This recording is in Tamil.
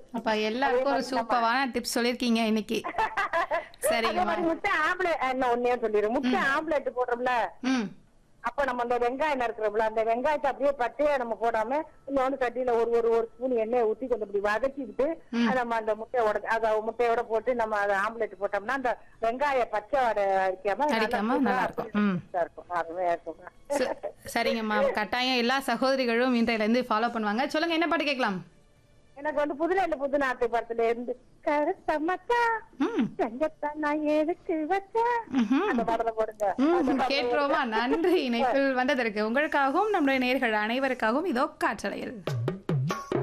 அப்ப எல்லாருக்கும் ஒரு சூப்பரான டிப்ஸ் சொல்லியிருக்கீங்க இன்னைக்கு அதே சரிங்கம்மா மாதிரி முட்டை ஆம்லெட் என்ன ஒன்னே சொல்லிடுறேன் முட்டை ஆம்லெட் போடுறோம்ல ம் அப்ப நம்ம அந்த வெங்காயம் நறுக்கிறோம்ல அந்த வெங்காயத்தை அப்படியே பட்டையா நம்ம போடாம இன்னொன்னு சட்டியில ஒரு ஒரு ஒரு ஸ்பூன் எண்ணெய் ஊத்தி கொஞ்சம் இப்படி வதக்கிட்டு அதை நம்ம அந்த முட்டையை உட அத முட்டையோட போட்டு நம்ம அதை ஆம்லெட் போட்டோம்னா அந்த வெங்காய பச்சை வடை அடிக்காம நல்லா அடிக்காம சூப்பரா நல்லா இருக்கும். ம். நல்லா இருக்கும் அருமையா இருக்கும் ச- சரிங்கம்மா கட்டாயம் எல்லா சகோதரிகளும் இன்றையில இருந்து ஃபாலோ பண்ணுவாங்க சொல்லுங்க என்ன பாட்டு கேட்கலாம் எனக்கு வந்து புதுநெல்லு புது நாட்டு படத்துல இருந்து கருத்த மச்சா ம் செஞ்சத்தான் நான் எதுக்கு வச்சேன் ம்ஹும். அந்த பாடலை போடுங்க ம் கேட்டுருவோமா நன்றி இணைப்பில் வந்ததற்கு உங்களுக்காகவும் நம்முடைய நேர்கள் அனைவருக்காகவும் இதோ காற்றலையில்